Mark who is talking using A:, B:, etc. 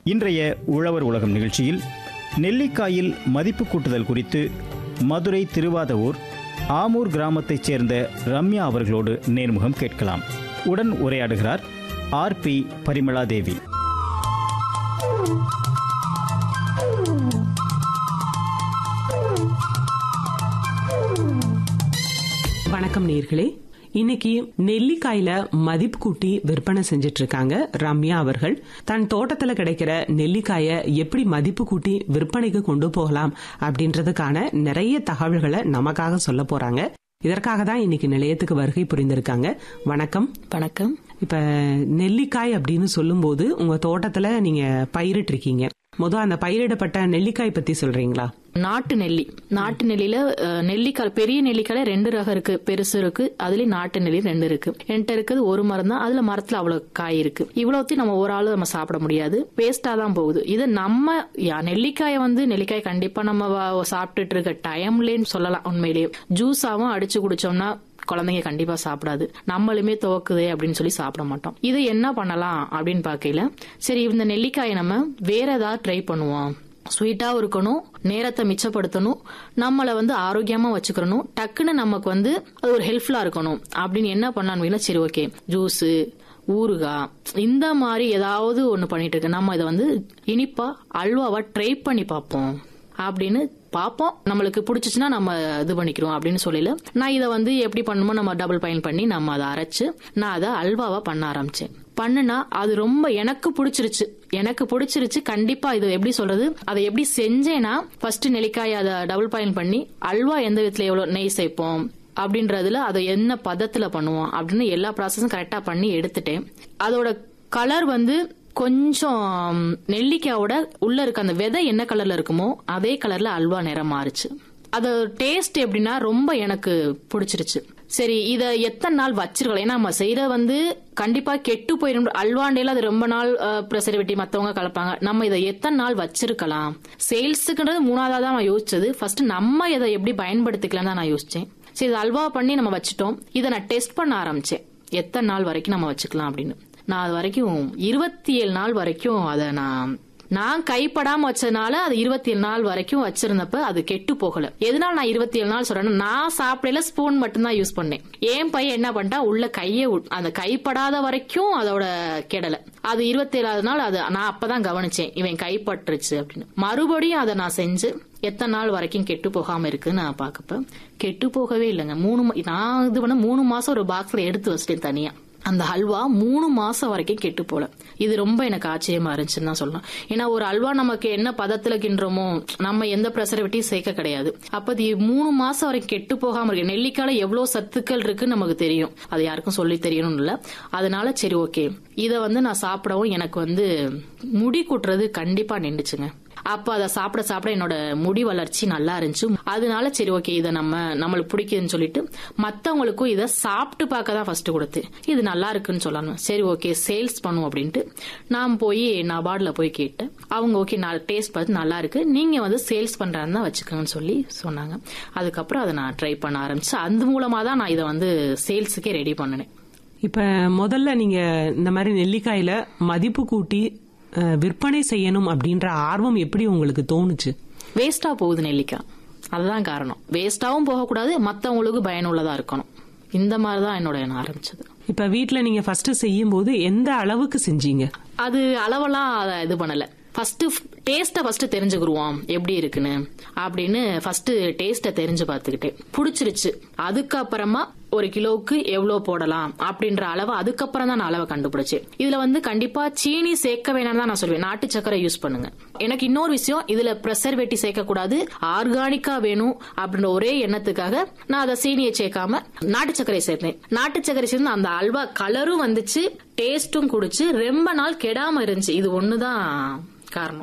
A: இன்றைய உழவர் உலகம் நிகழ்ச்சியில் நெல்லிக்காயில் மதிப்பு கூட்டுதல் குறித்து மதுரை திருவாதவூர் ஆமூர் கிராமத்தைச் சேர்ந்த ரம்யா அவர்களோடு நேர்முகம் கேட்கலாம் உடன் உரையாடுகிறார் ஆர் பி பரிமளா தேவி
B: வணக்கம் நேர்களே இன்னைக்கு நெல்லிக்காயில மதிப்பு கூட்டி விற்பனை செஞ்சிட்டு இருக்காங்க ரம்யா அவர்கள் தன் தோட்டத்துல கிடைக்கிற நெல்லிக்காய எப்படி மதிப்பு கூட்டி விற்பனைக்கு கொண்டு போகலாம் அப்படின்றதுக்கான நிறைய தகவல்களை நமக்காக சொல்ல போறாங்க இதற்காக தான் இன்னைக்கு நிலையத்துக்கு வருகை புரிந்திருக்காங்க வணக்கம்
C: வணக்கம்
B: இப்ப நெல்லிக்காய் அப்படின்னு சொல்லும்போது உங்க தோட்டத்துல நீங்க பயிரிட்டு இருக்கீங்க முதல் அந்த பயிரிடப்பட்ட நெல்லிக்காய் பத்தி சொல்றீங்களா
C: நாட்டு நெல்லி நாட்டு நெல்லியில அஹ், நெல்லிக்காய் பெரிய நெல்லிக்காயில ரெண்டு ரகம் இருக்கு பெருசு இருக்கு அதுலயும் நாட்டு நெல்லி ரெண்டு இருக்கு என்கிட்ட இருக்குது ஒரு மரம் தான் அதுல மரத்துல அவ்வளவு காய் இருக்கு இவ்வளவுத்தையும் நம்ம ஒரு ஆளு நம்ம சாப்பிட முடியாது வேஸ்டா தான் போகுது இது நம்ம யா, நெல்லிக்காயை வந்து நெல்லிக்காய் கண்டிப்பா நம்ம வ- சாப்பிட்டுட்டு இருக்க டைம்லேன்னு சொல்லலாம் உண்மையிலேயே ஜூஸாவும் அடிச்சு குடிச்சோம்னா குழந்தைங்க கண்டிப்பா சாப்பிடாது நம்மளுமே துவக்குதே அப்படின்னு சொல்லி சாப்பிட மாட்டோம் இது என்ன பண்ணலாம் அப்படின்னு பார்க்கையில சரி இந்த நெல்லிக்காயை நம்ம வேற ஏதாவது ட்ரை பண்ணுவோம் ஸ்வீட்டாகவும் இருக்கணும் நேரத்தை மிச்சப்படுத்தணும் நம்மளை வந்து ஆரோக்கியமா வச்சுக்கிறணும் டக்குன்னு நமக்கு வந்து அது ஒரு ஹெல்ப்ஃபுல்லா இருக்கணும் அப்படின்னு என்ன பண்ணலான்னு சரி ஓகே ஜூஸு ஊறுகாய் இந்த மாதிரி ஏதாவது ஒன்று பண்ணிட்டு இருக்கு நம்ம இதை வந்து இனிப்பா அல்வாவா ட்ரை பண்ணி பார்ப்போம் அப்படின்னு பார்ப்போம் நம்மளுக்கு பிடிச்சிச்சுன்னா நம்ம இது பண்ணிக்கிறோம் அப்படின்னு சொல்லல நான் இதை வந்து எப்படி பண்ணணுமோ நம்ம டபுள் பயன் பண்ணி நம்ம அதை அரைச்சு நான் அதை அல்வாவா பண்ண ஆரம்பிச்சேன் பண்ணுனா அது ரொம்ப எனக்கு பிடிச்சிருச்சு எனக்கு பிடிச்சிருச்சு கண்டிப்பா இது எப்படி சொல்றது அதை எப்படி செஞ்சேன்னா ஃபர்ஸ்ட் நெல்லிக்காய் அதை டபுள் பயன் பண்ணி அல்வா எந்த விதத்துல எவ்வளவு நெய் சேர்ப்போம் அப்படின்றதுல அதை என்ன பதத்துல பண்ணுவோம் அப்படின்னு எல்லா ப்ராசஸும் கரெக்டா பண்ணி எடுத்துட்டேன் அதோட கலர் வந்து கொஞ்சம் நெல்லிக்காயோட உள்ள இருக்க அந்த விதை என்ன கலர்ல இருக்குமோ அதே கலர்ல அல்வா நிறம் மாறுச்சு அது டேஸ்ட் எப்படின்னா ரொம்ப எனக்கு பிடிச்சிருச்சு சரி இத எத்தனை நாள் வச்சிருக்கலாம் ஏன்னா நம்ம செய்யற வந்து கண்டிப்பா கெட்டு போயிடும் அல்வாண்டையில அது ரொம்ப நாள் ப்ரெசர்வேட்டிவ் மத்தவங்க கலப்பாங்க நம்ம இதை எத்தனை நாள் வச்சிருக்கலாம் சேல்ஸுக்குன்றது மூணாவதா தான் நான் யோசிச்சது ஃபர்ஸ்ட் நம்ம இதை எப்படி பயன்படுத்திக்கலாம் தான் நான் யோசிச்சேன் சரி இது அல்வா பண்ணி நம்ம வச்சுட்டோம் இதை நான் டெஸ்ட் பண்ண ஆரம்பிச்சேன் எத்தனை நாள் வரைக்கும் நம்ம வச்சுக்கலாம் அப்படின்னு நான் அது வரைக்கும் இருபத்தி ஏழு நாள் வரைக்கும் அதை நான் நான் கைப்படாம வச்சதுனால அது இருபத்தி ஏழு நாள் வரைக்கும் வச்சிருந்தப்ப அது கெட்டு போகல எதனால நான் இருபத்தி ஏழு நாள் சொல்றேன்னா நான் சாப்பிடல ஸ்பூன் மட்டும்தான் யூஸ் பண்ணேன் என் பையன் என்ன பண்ணிட்டா உள்ள கையை உட்- அந்த கைப்படாத வரைக்கும் அதோட கெடல அது இருபத்தி ஏழாவது நாள் அது நான் அப்பதான் கவனிச்சேன் இவன் கைப்பற்றுச்சு அப்படின்னு மறுபடியும் அதை நான் செஞ்சு எத்தனை நாள் வரைக்கும் கெட்டு போகாம இருக்குன்னு நான் பாக்கப்ப கெட்டு போகவே இல்லைங்க மூணு மா- நான் இது பண்ண மூணு மாசம் ஒரு பாக்ஸ்ல எடுத்து வச்சிட்டேன் தனியா அந்த ஹல்வா மூணு மாசம் வரைக்கும் கெட்டு போல இது ரொம்ப எனக்கு ஆச்சரியமா இருந்துச்சுன்னு தான் சொல்லலாம் ஏன்னா ஒரு அல்வா நமக்கு என்ன பதத்துல கிண்டுறோமோ நம்ம எந்த ப்ரெசர்வேட்டிவ் சேர்க்க கிடையாது அப்ப இது மூணு மாசம் வரைக்கும் கெட்டு போகாம இருக்கு நெல்லிக்கால எவ்வளவு சத்துக்கள் இருக்குன்னு நமக்கு தெரியும் அது யாருக்கும் சொல்லி தெரியணும்னு இல்ல அதனால சரி ஓகே இத வந்து நான் சாப்பிடவும் எனக்கு வந்து முடி கொட்டுறது கண்டிப்பா நின்றுச்சுங்க அப்ப அதை சாப்பிட சாப்பிட என்னோட முடி வளர்ச்சி நல்லா இருந்துச்சு அதனால சரி ஓகே இதை நம்ம நம்மளுக்கு பிடிக்குதுன்னு சொல்லிட்டு மத்தவங்களுக்கும் இதை சாப்பிட்டு பார்க்க தான் ஃபர்ஸ்ட் கொடுத்து இது நல்லா இருக்குன்னு சொல்லணும் சரி ஓகே சேல்ஸ் பண்ணுவோம் அப்படின்ட்டு நான் போய் நபார்ட்ல போய் கேட்டேன் அவங்க ஓகே நான் டேஸ்ட் பார்த்து நல்லா இருக்கு நீங்க வந்து சேல்ஸ் பண்றாருன்னு தான் வச்சுக்கோங்கன்னு சொல்லி சொன்னாங்க அதுக்கப்புறம் அதை நான் ட்ரை பண்ண ஆரம்பிச்சு அந்த மூலமா தான் நான் இதை வந்து சேல்ஸுக்கே ரெடி பண்ணினேன்
B: இப்ப முதல்ல நீங்க இந்த மாதிரி நெல்லிக்காயில மதிப்பு கூட்டி அஹ், விற்பனை செய்யணும் அப்படின்ற ஆர்வம் எப்படி உங்களுக்கு தோணுச்சு
C: வேஸ்டா போகுது நெல்லிக்காய் அதுதான் காரணம் வேஸ்டாவும் போகக்கூடாது மத்தவங்களுக்கு பயனுள்ளதா இருக்கணும் இந்த மாதிரி தான் என்னோட எண்ணம் ஆரம்பிச்சது
B: இப்ப வீட்ல நீங்க ஃபர்ஸ்ட் செய்யும் போது எந்த அளவுக்கு செஞ்சீங்க
C: அது அளவெல்லாம் அதை இது பண்ணல ஃபர்ஸ்ட் டேஸ்ட்டை ஃபர்ஸ்ட் தெரிஞ்சுக்கிருவோம் எப்படி இருக்குன்னு அப்படின்னு ஃபர்ஸ்ட் டேஸ்ட்டை தெரிஞ்சு பார்த்துக்கிட்டேன் பிடிச்சிருச்சு அதுக்கப்புறமா ஒரு கிலோவுக்கு எவ்வளோ போடலாம் அப்படின்ற அளவு அதுக்கப்புறம் தான் நான் அளவை கண்டுபிடிச்சேன் இதுல வந்து கண்டிப்பா சீனி சேர்க்க வேணாம்னு தான் நான் சொல்லுவேன் நாட்டு சக்கரை யூஸ் பண்ணுங்க எனக்கு இன்னொரு விஷயம் இதுல ப்ரெசர்வேட்டிவ் சேர்க்க கூடாது ஆர்கானிக்கா வேணும் அப்படின்ற ஒரே எண்ணத்துக்காக நான் அதை சீனியை சேர்க்காம நாட்டு சர்க்கரை சேர்த்தேன் நாட்டு சர்க்கரை சேர்ந்து அந்த அல்வா கலரும் வந்துச்சு டேஸ்டும் குடிச்சு ரொம்ப நாள் கெடாம இருந்துச்சு இது ஒண்ணுதான் காரணம்